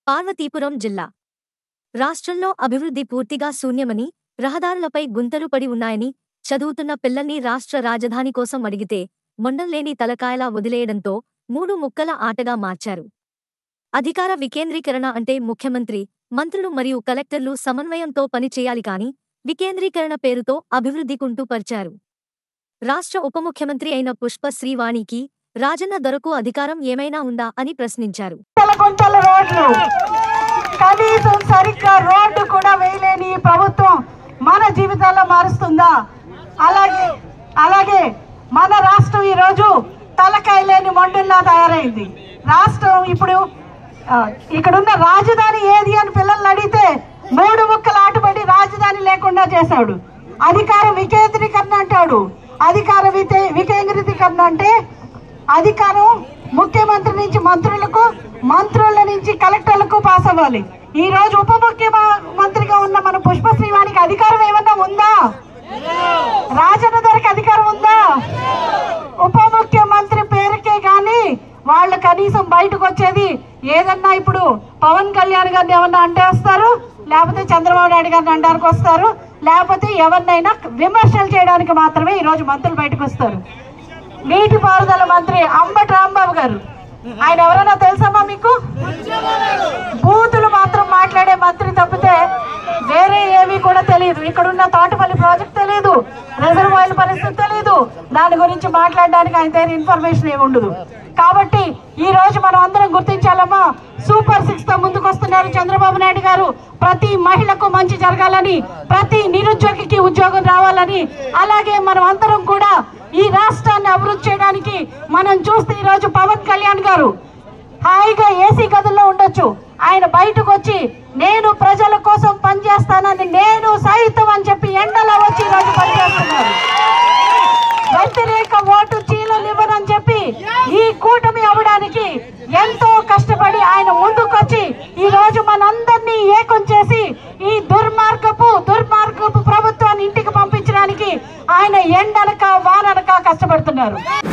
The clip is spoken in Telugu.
పార్వతీపురం జిల్లా రాష్ట్రంలో అభివృద్ధి పూర్తిగా శూన్యమని రహదారులపై గుంతలు పడి ఉన్నాయని చదువుతున్న పిల్లల్ని రాష్ట్ర రాజధాని కోసం అడిగితే మొండంలేని తలకాయలా వదిలేయడంతో మూడు ముక్కల ఆటగా మార్చారు అధికార వికేంద్రీకరణ అంటే ముఖ్యమంత్రి మంత్రులు మరియు కలెక్టర్లు సమన్వయంతో పనిచేయాలి కాని వికేంద్రీకరణ పేరుతో అభివృద్ధి కుంటూ పరిచారు రాష్ట్ర ఉప ముఖ్యమంత్రి అయిన పుష్ప శ్రీవాణికి రాజన్న దొరకు అధికారం ఏమైనా ఉందా అని ప్రశ్నించారు గుంతల గుంతల రోడ్లు కనీసం సరిగ్గా రోడ్డు కూడా వేయలేని ఈ ప్రభుత్వం మన జీవితాల్లో మారుస్తుందా అలాగే అలాగే మన రాష్ట్రం ఈరోజు తలకాయ లేని మొండుల్లా తయారైంది రాష్ట్రం ఇప్పుడు ఆ, ఇక్కడున్న రాజధాని ఏది అని పిల్లల్ని అడిగితే మూడు ముక్కలు ఆటపడి రాజధాని లేకుండా చేశాడు అధికార వికేంద్రీకరణ అంటాడు అధికార వితే వికేంద్రీకరణ అంటే అధికారం ముఖ్యమంత్రి నుంచి మంత్రులకు మంత్రుల నుంచి కలెక్టర్లకు పాస్ అవ్వాలి ఈ రోజు ఉప ముఖ్యమంత్రిగా ఉన్న మన పుష్ప శ్రీవాణికి అధికారం ఏమన్నా ఉందా రాజన్న దొరికి అధికారం ఉందా ఉప ముఖ్యమంత్రి పేరుకే గాని వాళ్ళు కనీసం బయటకు వచ్చేది ఏదన్నా ఇప్పుడు పవన్ కళ్యాణ్ గారిని ఏమన్నా అంటేస్తారు లేకపోతే చంద్రబాబు నాయుడు గారిని అంటానికి వస్తారు లేకపోతే ఎవరినైనా విమర్శలు చేయడానికి మాత్రమే ఈ రోజు మంత్రులు బయటకు వస్తారు నీటిపారుదల మంత్రి అంబటి రాంబాబు గారు ఆయన ఎవరైనా తెలుసమ్మా మీకు బూతులు మాత్రం మాట్లాడే మంత్రి తప్పితే వేరే ఏవి కూడా తెలియదు ఇక్కడున్న తోటపల్లి ప్రాజెక్ట్ తెలియదు రిజర్వాయర్ పరిస్థితి తెలియదు దాని గురించి మాట్లాడడానికి ఆయన దగ్గర ఇన్ఫర్మేషన్ ఏమి ఉండదు కాబట్టి ఈ రోజు మనం అందరం గుర్తించాలమ్మా సూపర్ సిక్స్ తో ముందుకు వస్తున్నారు చంద్రబాబు నాయుడు గారు ప్రతి మహిళకు మంచి జరగాలని ప్రతి నిరుద్యోగికి ఉద్యోగం రావాలని అలాగే మనం అందరం కూడా ఈ రాష్ట్రాన్ని అభివృద్ధి చేయడానికి మనం చూస్తే ఈ రోజు పవన్ కళ్యాణ్ గారు హాయిగా ఏసీ గదుల్లో ఉండొచ్చు ఆయన బయటకు వచ్చి నేను ప్రజల కోసం పనిచేస్తానని నేను సైతం అని చెప్పి ఎండలో వచ్చి ఈరోజు పనిచేస్తున్నారు వ్యతిరేక ఓటు చీలనివ్వనని చెప్పి ఈ కూటమి అవ్వడానికి ఎంతో కష్టపడి ఆయన ముందుకొచ్చి ఈ రోజు మనందరినీ ఏకం చేసి ఈ దుర్మార్గపు దుర్మార్గపు ప్రభుత్వాన్ని ఇంటికి పంపించడానికి ఆయన ఎండనక వాననక కష్టపడుతున్నారు